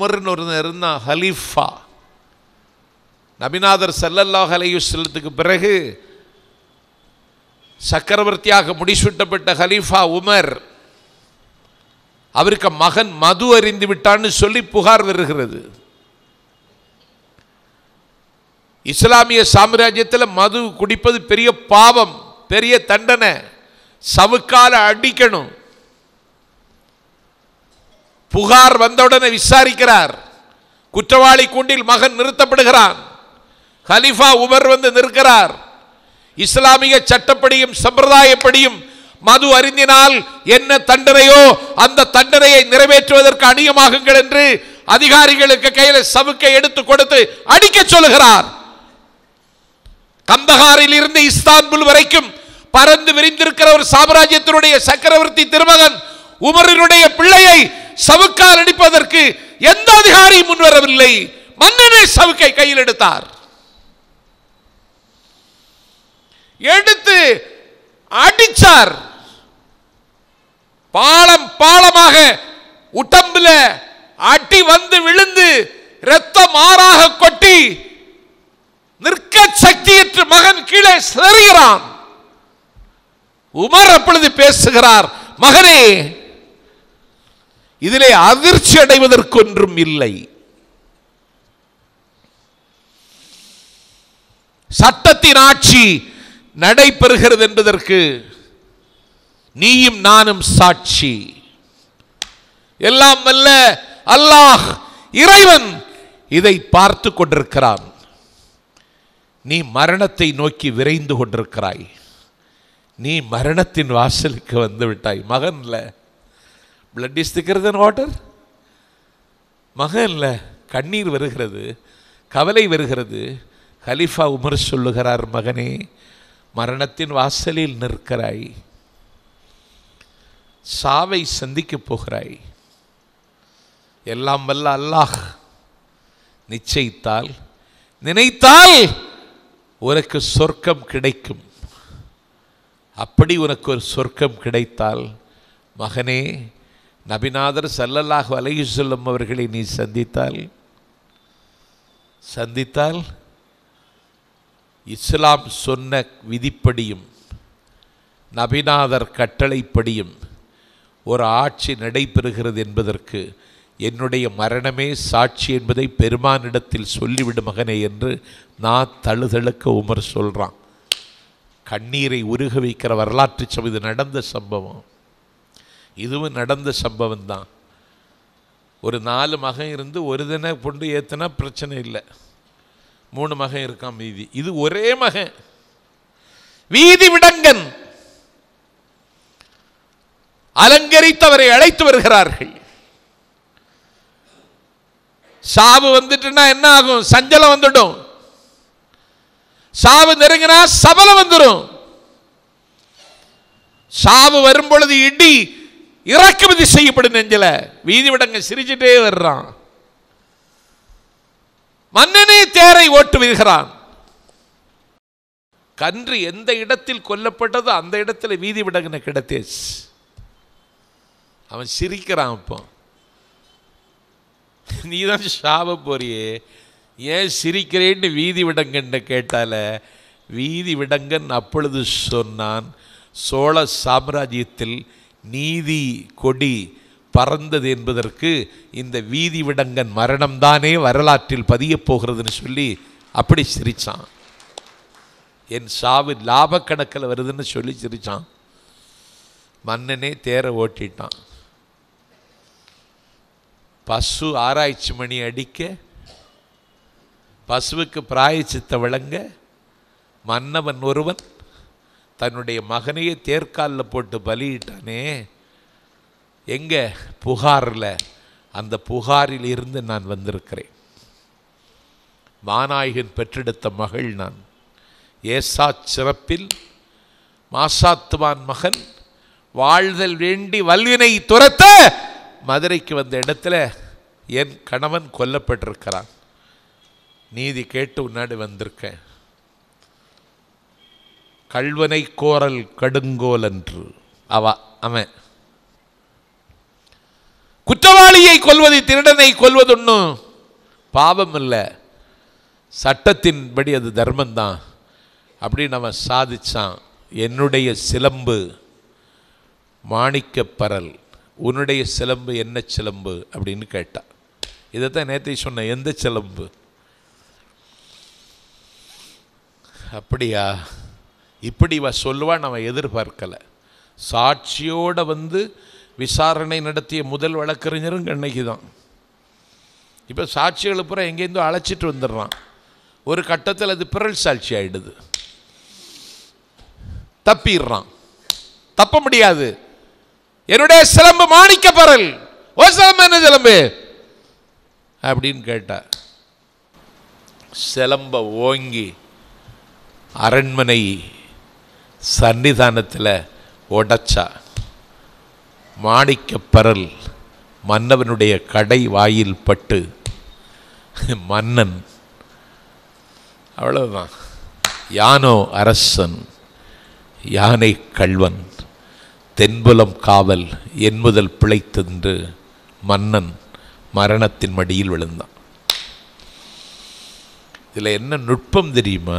உமர்னு ஒரு இருந்தான் ஹலீஃபா நபிநாதர் ஸல்லல்லாஹு அலைஹி வஸல்லத்துக்கு பிறகு சக்கரவர்த்தியாக முடிசூட்டப்பட்ட ஹலீஃபா உமர் அவருக்கு மகன் மது அறிந்து விட்டான்னு சொல்லி புகார் வருகிறது இஸ்லாமிய சாம்ராஜ்யத்தில் மது குடிப்பது பெரிய பாவம் பெரிய தண்டனை சவுக்கால அடிக்கணும் புகார் வந்தவுடனே விசாரிக்கிறார் குற்றவாளி கூண்டில் மகன் நிறுத்தப்படுகிறான் ஹலிஃபா உமர் வந்து நிற்கிறார் இஸ்லாமிய சட்டப்படியும் சம்பிரதாயப்படியும் மது அறிந்தினால் என்ன தண்டனையோ அந்த தண்டனையை நிறைவேற்றுவதற்கு அணியமாகுங்கள் என்று அதிகாரிகளுக்கு கையில சவுக்கை எடுத்து கொடுத்து அடிக்க சொல்லுகிறார் கந்தகாரில் இருந்து இஸ்தான்புல் வரைக்கும் பறந்து விரிந்திருக்கிற ஒரு சாம்ராஜ்யத்தினுடைய சக்கரவர்த்தி திருமகன் உமரினுடைய பிள்ளையை சவுக்கால் அடிப்பதற்கு எந்த அதிகாரியும் முன்வரவில்லை மன்னனே சவுக்கை கையில் எடுத்தார் எடுத்து அடிச்சார் பாலம் பாலமாக உடம்புல அடி வந்து விழுந்து ரத்தம் ஆறாக கொட்டி நிற்க சக்தியற்ற மகன் கீழே சிதறுகிறான் உமர் அப்பொழுது பேசுகிறார் மகனே இதிலே அதிர்ச்சி அடைவதற்கொன்றும் இல்லை சட்டத்தின் ஆட்சி நடைபெறுகிறது என்பதற்கு நீயும் நானும் சாட்சி எல்லாம் வல்ல அல்லாஹ் இறைவன் இதை பார்த்து கொண்டிருக்கிறான் நீ மரணத்தை நோக்கி விரைந்து கொண்டிருக்கிறாய் நீ மரணத்தின் வாசலுக்கு வந்து விட்டாய் மகன்ல பிளட் இஸ் திக்கர் தன் வாட்டர் மகன்ல கண்ணீர் வருகிறது கவலை வருகிறது ஹலிஃபா உமர் சொல்லுகிறார் மகனே மரணத்தின் வாசலில் நிற்கிறாய் சாவை சந்திக்கப் போகிறாய் எல்லாம் வல்ல அல்லாஹ் நிச்சயித்தால் நினைத்தால் உனக்கு சொர்க்கம் கிடைக்கும் அப்படி உனக்கு ஒரு சொர்க்கம் கிடைத்தால் மகனே நபிநாதர் ஸல்லல்லாஹு அலைஹி வஸல்லம் அவர்களை நீ சந்தித்தால் சந்தித்தால் இஸ்லாம் சொன்ன விதிப்படியும் நபிநாதர் கட்டளைப்படியும் ஒரு ஆட்சி நடைபெறுகிறது என்பதற்கு என்னுடைய மரணமே சாட்சி என்பதை பெருமானிடத்தில் சொல்லிவிடு மகனே என்று நான் தழுதழுக்க உமர் சொல்றான் கண்ணீரை உருக வைக்கிற வரலாற்று சம்பவம் இது நடந்த சம்பவம் இதுவும் நடந்த சம்பவம் தான் ஒரு நாலு மகன் இருந்து ஒரு தின பொண்டு ஏத்துனா பிரச்சனை இல்லை மூணு மகன் இருக்கான் மீதி இது ஒரே மகன் வீதி விடங்கன் அலங்கரித்தவரை அழைத்து வருகிறார்கள் சாவு வந்துட்டுன்னா என்ன ஆகும் சஞ்சலம் வந்துடும் சாவு நெருங்கினா சபலம் வந்துடும் சாவு வரும் பொழுது இடி இறக்குமதி செய்யப்படும் நெஞ்சில வீதி விடங்க சிரிச்சுட்டே வர்றான் மன்னனே தேரை ஓட்டு வருகிறான் கன்று எந்த இடத்தில் கொல்லப்பட்டதோ அந்த இடத்துல வீதி விடங்கின கிடத்தேஸ் அவன் சிரிக்கிறான் இப்போ நீ தான் சாப போறியே ஏன் சிரிக்கிறேன்னு வீதி விடங்கன்னு கேட்டால வீதி விடங்கன் அப்பொழுது சொன்னான் சோழ சாம்ராஜ்யத்தில் நீதி கொடி பறந்தது என்பதற்கு இந்த வீதி விடங்கன் மரணம்தானே வரலாற்றில் பதியப் போகிறதுன்னு சொல்லி அப்படி சிரிச்சான் என் சாவு லாபக்கணக்கில் வருதுன்னு சொல்லி சிரிச்சான் மன்னனே தேரை ஓட்டிட்டான் பசு ஆராய்ச்சி மணி அடிக்க பசுவுக்கு பிராயச்சித்த விளங்க மன்னவன் ஒருவன் தன்னுடைய மகனையே தேர்காலில் போட்டு பலியிட்டானே எங்க புகாரில் அந்த புகாரில் இருந்து நான் வந்திருக்கிறேன் மாநாயகன் பெற்றெடுத்த மகள் நான் ஏசா சிறப்பில் மாசாத்துவான் மகன் வாழ்தல் வேண்டி வல்வினை துரத்த மதுரைக்கு வந்த இடத்துல என் கணவன் கொல்லப்பட்டிருக்கிறான் நீதி கேட்டு உன்னாடி வந்திருக்கேன் கல்வனை கோரல் கடுங்கோல் என்று அவ அவன் குற்றவாளியை கொல்வது திருடனை கொல்வதொன்னு பாவம் இல்லை சட்டத்தின்படி அது தர்மம்தான் அப்படின்னு அவன் சாதிச்சான் என்னுடைய சிலம்பு மாணிக்கப்பரல் உன்னுடைய சிலம்பு என்ன சிலம்பு அப்படின்னு கேட்டான் இதைத்தான் நேற்றை சொன்னேன் எந்த சிலம்பு அப்படியா இப்படி இவ சொல்லுவான் அவன் எதிர்பார்க்கல சாட்சியோட வந்து விசாரணை நடத்திய முதல் வழக்கறிஞரும் கண்ணகி தான் இப்போ சாட்சிகளை பூரா எங்கேருந்தோ அழைச்சிட்டு வந்துடுறான் ஒரு கட்டத்தில் அது பிறல் சாட்சி ஆயிடுது தப்பிடுறான் தப்ப முடியாது என்னுடைய சிலம்பு மாணிக்க பரல் ஓ சிலம்பு என்ன சிலம்பு அப்படின்னு கேட்டா சிலம்ப ஓங்கி அரண்மனை சன்னிதானத்தில் உடைச்சா மாணிக்க பரல் மன்னவனுடைய கடை வாயில் பட்டு மன்னன் அவ்வளவுதான் யானோ அரசன் யானை கள்வன் தென்புலம் காவல் என் முதல் பிழைத்தென்று மன்னன் மரணத்தின் மடியில் விழுந்தான் இதில் என்ன நுட்பம் தெரியுமா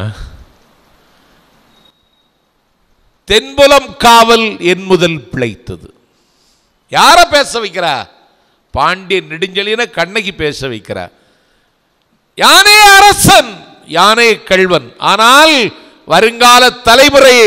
தென்புலம் காவல் என் முதல் பிழைத்தது யார பேச வைக்கிறா பாண்டிய நெடுஞ்செழியன கண்ணகி பேச வைக்கிறா யானே அரசன் யானே கள்வன் ஆனால் வருங்கால தலைமுறையே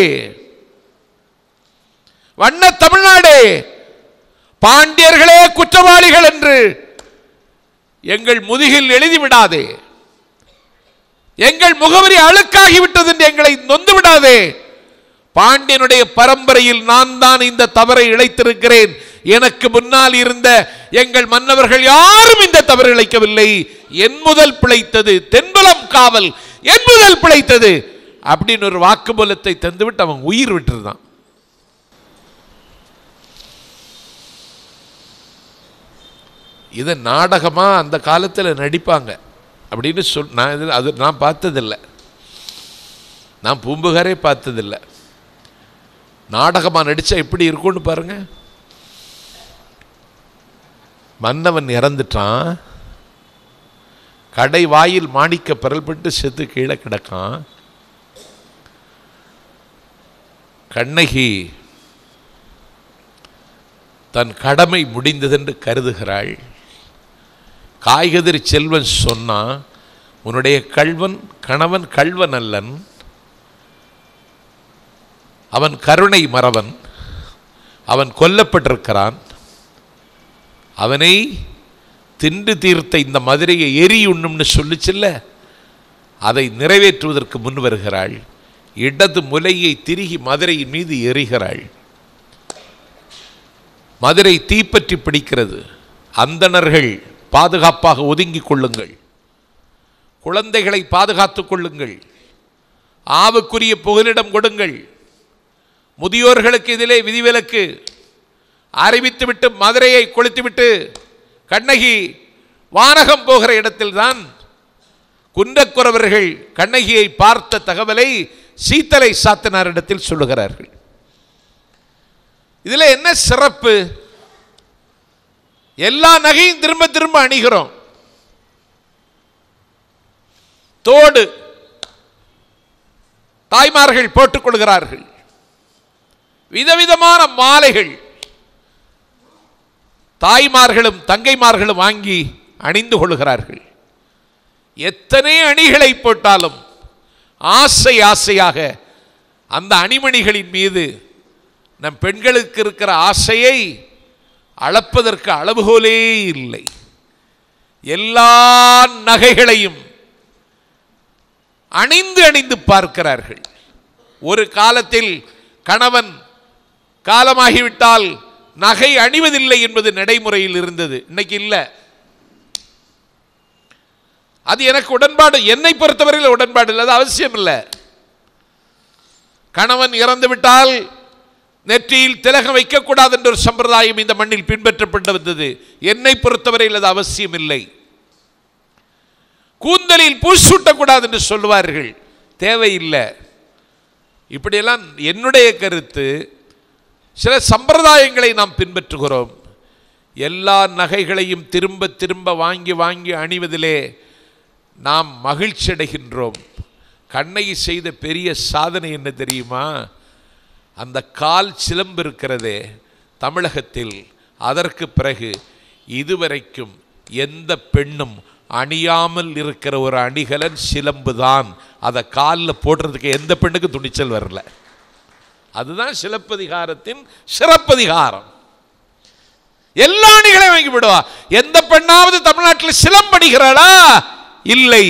வண்ண தமிழ்நாடே பாண்டியர்களே குற்றவாளிகள் என்று எங்கள் முதுகில் எழுதி விடாதே எங்கள் முகவரி அழுக்காகிவிட்டது என்று எங்களை நொந்து விடாதே பாண்டியனுடைய பரம்பரையில் நான் தான் இந்த தவறை இழைத்திருக்கிறேன் எனக்கு முன்னால் இருந்த எங்கள் மன்னவர்கள் யாரும் இந்த தவறு இழைக்கவில்லை என் முதல் பிழைத்தது தென்புலம் காவல் என் முதல் பிழைத்தது அப்படின்னு ஒரு வாக்குமூலத்தை தந்துவிட்டு அவன் உயிர் விட்டுருந்தான் இதை நாடகமாக அந்த காலத்தில் நடிப்பாங்க அப்படின்னு சொல் நான் இது அது நான் பார்த்ததில்லை நான் பூம்புகாரே பார்த்ததில்லை நாடகமாக நடித்தா எப்படி இருக்கும்னு பாருங்க மன்னவன் இறந்துட்டான் கடை வாயில் மாணிக்க பரல்பட்டு செத்து கீழே கிடக்கான் கண்ணகி தன் கடமை முடிந்ததென்று கருதுகிறாள் காய்கதிர் செல்வன் சொன்னான் உன்னுடைய கள்வன் கணவன் கள்வன் அல்லன் அவன் கருணை மறவன் அவன் கொல்லப்பட்டிருக்கிறான் அவனை தின்று தீர்த்த இந்த மதுரையை எரி உண்ணும்னு சொல்லிச்சில்ல அதை நிறைவேற்றுவதற்கு முன் வருகிறாள் இடது முலையை திருகி மதுரையின் மீது எரிகிறாள் மதுரை தீப்பற்றி பிடிக்கிறது அந்தணர்கள் பாதுகாப்பாக ஒதுங்கிக் கொள்ளுங்கள் குழந்தைகளை பாதுகாத்துக் கொள்ளுங்கள் ஆவுக்குரிய புகலிடம் கொடுங்கள் முதியோர்களுக்கு இதிலே விதிவிலக்கு அறிவித்துவிட்டு மதுரையை கொளுத்திவிட்டு கண்ணகி வானகம் போகிற இடத்தில்தான் குன்றக்குறவர்கள் கண்ணகியை பார்த்த தகவலை சீத்தலை சாத்தனாரிடத்தில் சொல்லுகிறார்கள் இதில் என்ன சிறப்பு எல்லா நகையும் திரும்ப திரும்ப அணிகிறோம் தோடு தாய்மார்கள் போட்டுக் கொள்கிறார்கள் விதவிதமான மாலைகள் தாய்மார்களும் தங்கைமார்களும் வாங்கி அணிந்து கொள்கிறார்கள் எத்தனை அணிகளை போட்டாலும் ஆசை ஆசையாக அந்த அணிமணிகளின் மீது நம் பெண்களுக்கு இருக்கிற ஆசையை அளப்பதற்கு அளவுகோலே இல்லை எல்லா நகைகளையும் அணிந்து அணிந்து பார்க்கிறார்கள் ஒரு காலத்தில் கணவன் காலமாகிவிட்டால் நகை அணிவதில்லை என்பது நடைமுறையில் இருந்தது இன்னைக்கு இல்லை அது எனக்கு உடன்பாடு என்னை பொறுத்தவரையில் உடன்பாடு இல்லை அது அவசியம் இல்லை கணவன் இறந்து விட்டால் நெற்றியில் திலகம் வைக்கக்கூடாது என்ற ஒரு சம்பிரதாயம் இந்த மண்ணில் பின்பற்றப்பட்டு வந்தது என்னை பொறுத்தவரையில் அது அவசியம் இல்லை கூந்தலில் பூசூட்டக்கூடாது என்று சொல்லுவார்கள் தேவையில்லை இப்படியெல்லாம் என்னுடைய கருத்து சில சம்பிரதாயங்களை நாம் பின்பற்றுகிறோம் எல்லா நகைகளையும் திரும்ப திரும்ப வாங்கி வாங்கி அணிவதிலே நாம் மகிழ்ச்சி அடைகின்றோம் கண்ணகி செய்த பெரிய சாதனை என்ன தெரியுமா அந்த கால் சிலம்பு இருக்கிறதே தமிழகத்தில் அதற்கு பிறகு இதுவரைக்கும் எந்த பெண்ணும் அணியாமல் இருக்கிற ஒரு அணிகலன் சிலம்பு தான் அதை காலில் போடுறதுக்கு எந்த பெண்ணுக்கும் துணிச்சல் வரல அதுதான் சிலப்பதிகாரத்தின் சிறப்பதிகாரம் எல்லா அணிகளையும் வாங்கி விடுவா எந்த பெண்ணாவது தமிழ்நாட்டில் சிலம்பணிகிறாளா இல்லை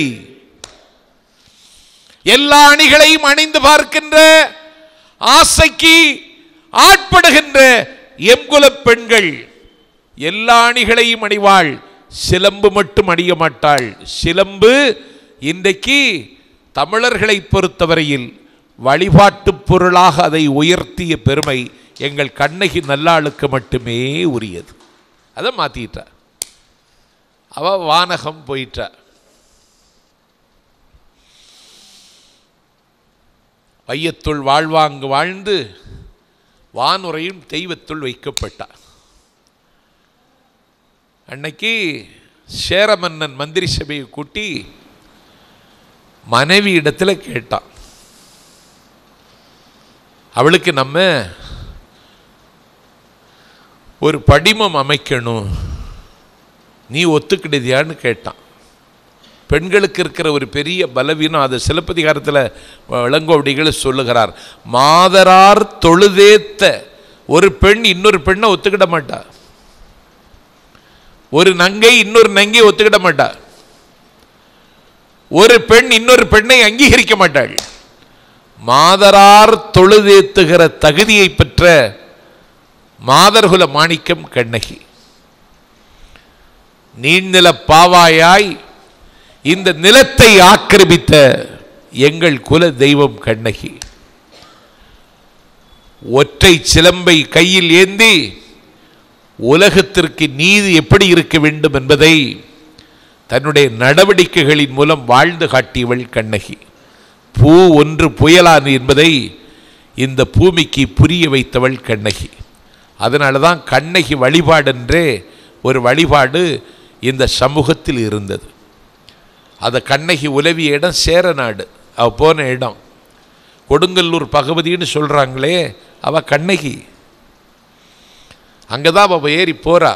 எல்லா அணிகளையும் அணிந்து பார்க்கின்ற ஆசைக்கு ஆட்படுகின்ற எம்குல பெண்கள் எல்லா அணிகளையும் அணிவாள் சிலம்பு மட்டும் அணிய மாட்டாள் சிலம்பு இன்றைக்கு தமிழர்களை பொறுத்தவரையில் வழிபாட்டு பொருளாக அதை உயர்த்திய பெருமை எங்கள் கண்ணகி நல்லாளுக்கு மட்டுமே உரியது அதை மாத்திட்டா அவ வானகம் போயிட்டா வையத்துள் வாழ்வாங்கு வாழ்ந்து வானுரையும் தெய்வத்துள் வைக்கப்பட்டார் அன்னைக்கு சேர மன்னன் மந்திரி சபையை கூட்டி மனைவி இடத்துல கேட்டான் அவளுக்கு நம்ம ஒரு படிமம் அமைக்கணும் நீ ஒத்துக்கிடுதியான்னு கேட்டான் பெண்களுக்கு இருக்கிற ஒரு பெரிய பலவீனம் அது சிலப்பதிகாரத்தில் இளங்கோவடிகள் சொல்லுகிறார் மாதரார் தொழுதேத்த ஒரு பெண் இன்னொரு பெண்ணை ஒத்துக்கிட மாட்டா ஒரு நங்கை இன்னொரு நங்கை ஒத்துக்கிட மாட்டா ஒரு பெண் இன்னொரு பெண்ணை அங்கீகரிக்க மாட்டாள் மாதரார் தொழுதேத்துகிற தகுதியை பெற்ற மாதர்குல மாணிக்கம் கண்ணகி நீண்நில பாவாயாய் இந்த நிலத்தை ஆக்கிரமித்த எங்கள் குல தெய்வம் கண்ணகி ஒற்றை சிலம்பை கையில் ஏந்தி உலகத்திற்கு நீதி எப்படி இருக்க வேண்டும் என்பதை தன்னுடைய நடவடிக்கைகளின் மூலம் வாழ்ந்து காட்டியவள் கண்ணகி பூ ஒன்று புயலானது என்பதை இந்த பூமிக்கு புரிய வைத்தவள் கண்ணகி அதனால தான் கண்ணகி வழிபாடென்றே ஒரு வழிபாடு இந்த சமூகத்தில் இருந்தது அதை கண்ணகி உலவிய இடம் சேர நாடு அவ போன இடம் கொடுங்கல்லூர் பகவதின்னு சொல்கிறாங்களே அவ கண்ணகி அங்கே தான் அவள் ஏறி போறா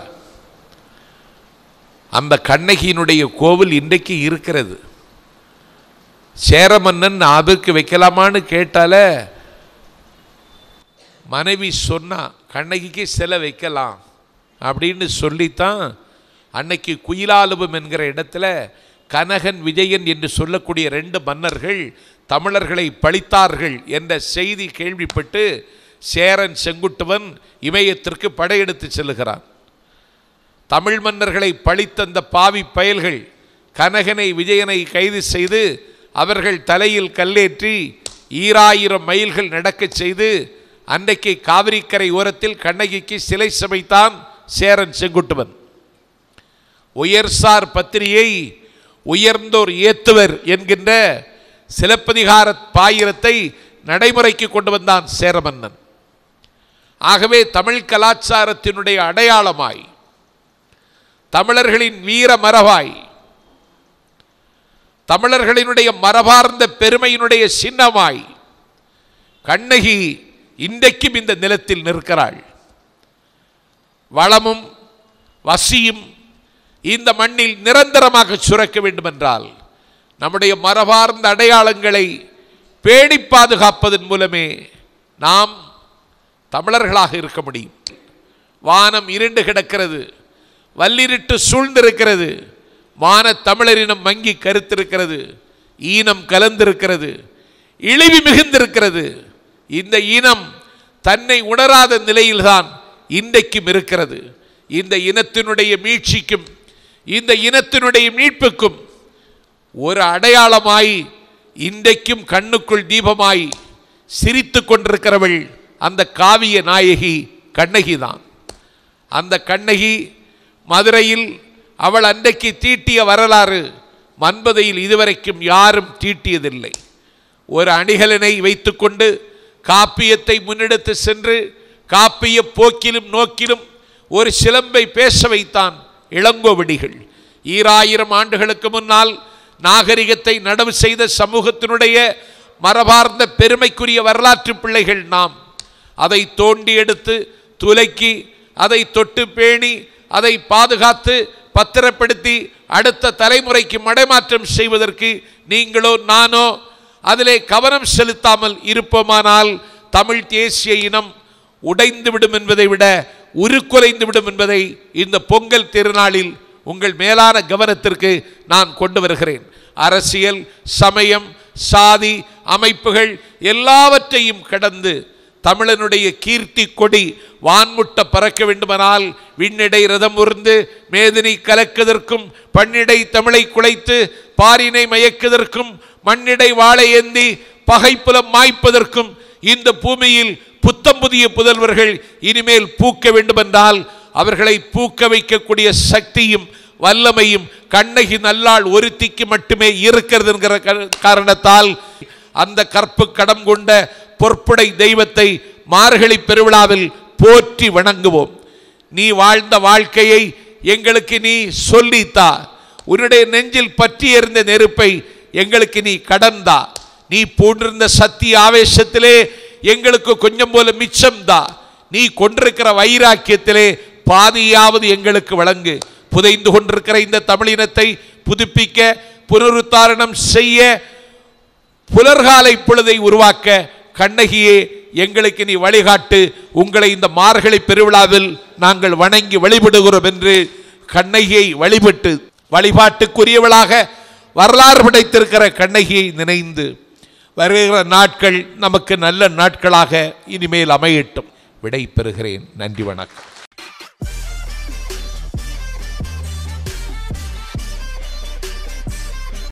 அந்த கண்ணகியினுடைய கோவில் இன்றைக்கு இருக்கிறது சேரமன்னன் அதற்கு வைக்கலாமான்னு கேட்டால மனைவி சொன்னா கண்ணகிக்கு சிலை வைக்கலாம் அப்படின்னு சொல்லித்தான் அன்னைக்கு குயிலாலுபம் என்கிற இடத்துல கனகன் விஜயன் என்று சொல்லக்கூடிய ரெண்டு மன்னர்கள் தமிழர்களை பழித்தார்கள் என்ற செய்தி கேள்விப்பட்டு சேரன் செங்குட்டுவன் இமயத்திற்கு படையெடுத்து செல்லுகிறான் தமிழ் மன்னர்களை பழித்த அந்த பாவி பயல்கள் கனகனை விஜயனை கைது செய்து அவர்கள் தலையில் கல்லேற்றி ஈராயிரம் மைல்கள் நடக்கச் செய்து அன்றைக்கு காவிரிக்கரை ஓரத்தில் கண்ணகிக்கு சிலை சமைத்தான் சேரன் செங்குட்டுவன் உயர்சார் பத்திரியை உயர்ந்தோர் ஏத்துவர் என்கின்ற சிலப்பதிகார பாயிரத்தை நடைமுறைக்கு கொண்டு வந்தான் சேரமன்னன் ஆகவே தமிழ் கலாச்சாரத்தினுடைய அடையாளமாய் தமிழர்களின் வீர மரபாய் தமிழர்களினுடைய மரபார்ந்த பெருமையினுடைய சின்னமாய் கண்ணகி இன்றைக்கும் இந்த நிலத்தில் நிற்கிறாள் வளமும் வசியும் இந்த மண்ணில் நிரந்தரமாக சுரக்க வேண்டுமென்றால் நம்முடைய மரபார்ந்த அடையாளங்களை பேணி பாதுகாப்பதன் மூலமே நாம் தமிழர்களாக இருக்க முடியும் வானம் இருண்டு கிடக்கிறது வல்லிருட்டு சூழ்ந்திருக்கிறது மான தமிழரினம் மங்கி கருத்திருக்கிறது ஈனம் கலந்திருக்கிறது இழிவு மிகுந்திருக்கிறது இந்த இனம் தன்னை உணராத நிலையில்தான் இன்றைக்கும் இருக்கிறது இந்த இனத்தினுடைய மீட்சிக்கும் இந்த இனத்தினுடைய மீட்புக்கும் ஒரு அடையாளமாய் இன்றைக்கும் கண்ணுக்குள் தீபமாய் சிரித்து கொண்டிருக்கிறவள் அந்த காவிய நாயகி கண்ணகி தான் அந்த கண்ணகி மதுரையில் அவள் அன்றைக்கு தீட்டிய வரலாறு மன்பதையில் இதுவரைக்கும் யாரும் தீட்டியதில்லை ஒரு அணிகலனை வைத்துக்கொண்டு காப்பியத்தை முன்னெடுத்து சென்று காப்பிய போக்கிலும் நோக்கிலும் ஒரு சிலம்பை பேச வைத்தான் இளங்கோவடிகள் ஈராயிரம் ஆண்டுகளுக்கு முன்னால் நாகரிகத்தை நடவு செய்த சமூகத்தினுடைய மரபார்ந்த பெருமைக்குரிய வரலாற்று பிள்ளைகள் நாம் அதை தோண்டி எடுத்து துலக்கி அதை தொட்டு பேணி அதை பாதுகாத்து பத்திரப்படுத்தி அடுத்த தலைமுறைக்கு மடைமாற்றம் செய்வதற்கு நீங்களோ நானோ அதிலே கவனம் செலுத்தாமல் இருப்போமானால் தமிழ் தேசிய இனம் உடைந்து விடும் என்பதை விட உருக்குலைந்து விடும் என்பதை இந்த பொங்கல் திருநாளில் உங்கள் மேலான கவனத்திற்கு நான் கொண்டு வருகிறேன் அரசியல் சமயம் சாதி அமைப்புகள் எல்லாவற்றையும் கடந்து தமிழனுடைய கீர்த்தி கொடி வான்முட்ட பறக்க வேண்டுமானால் விண்ணிடை ரதம் உருந்து மேதினி கலக்குதற்கும் பன்னிடை தமிழை குலைத்து பாரினை மயக்குதற்கும் மண்ணிடை வாழை ஏந்தி பகைப்புலம் மாய்ப்பதற்கும் இந்த பூமியில் புத்தம் புதிய புதல்வர்கள் இனிமேல் பூக்க வேண்டுமென்றால் அவர்களை பூக்க வைக்கக்கூடிய சக்தியும் வல்லமையும் கண்ணகி நல்லாள் ஒருத்திக்கு மட்டுமே இருக்கிறது என்கிற கா- காரணத்தால் அந்த கற்பு கடம் கொண்ட பொற்புடை தெய்வத்தை மார்கழி பெருவிழாவில் போற்றி வணங்குவோம் நீ வாழ்ந்த வாழ்க்கையை எங்களுக்கு நீ சொல்லித்தா உன்னுடைய நெஞ்சில் பற்றி எறிந்த நெருப்பை எங்களுக்கு நீ கடந்தா நீ பூண்டிருந்த சத்திய ஆவேசத்திலே எங்களுக்கு கொஞ்சம் போல மிச்சம்தா நீ கொண்டிருக்கிற வைராக்கியத்திலே பாதியாவது எங்களுக்கு வழங்கு புதைந்து கொண்டிருக்கிற இந்த தமிழினத்தை புதுப்பிக்க புனருத்தாரணம் செய்ய புலர்காலை பொழுதை உருவாக்க கண்ணகியே எங்களுக்கு நீ வழிகாட்டு உங்களை இந்த மார்கழி பெருவிழாவில் நாங்கள் வணங்கி வழிபடுகிறோம் என்று கண்ணகியை வழிபட்டு வழிபாட்டுக்குரியவளாக வரலாறு படைத்திருக்கிற கண்ணகியை நினைந்து வருகிற நாட்கள் நமக்கு நல்ல நாட்களாக இனிமேல் அமையட்டும் விடை பெறுகிறேன் நன்றி வணக்கம்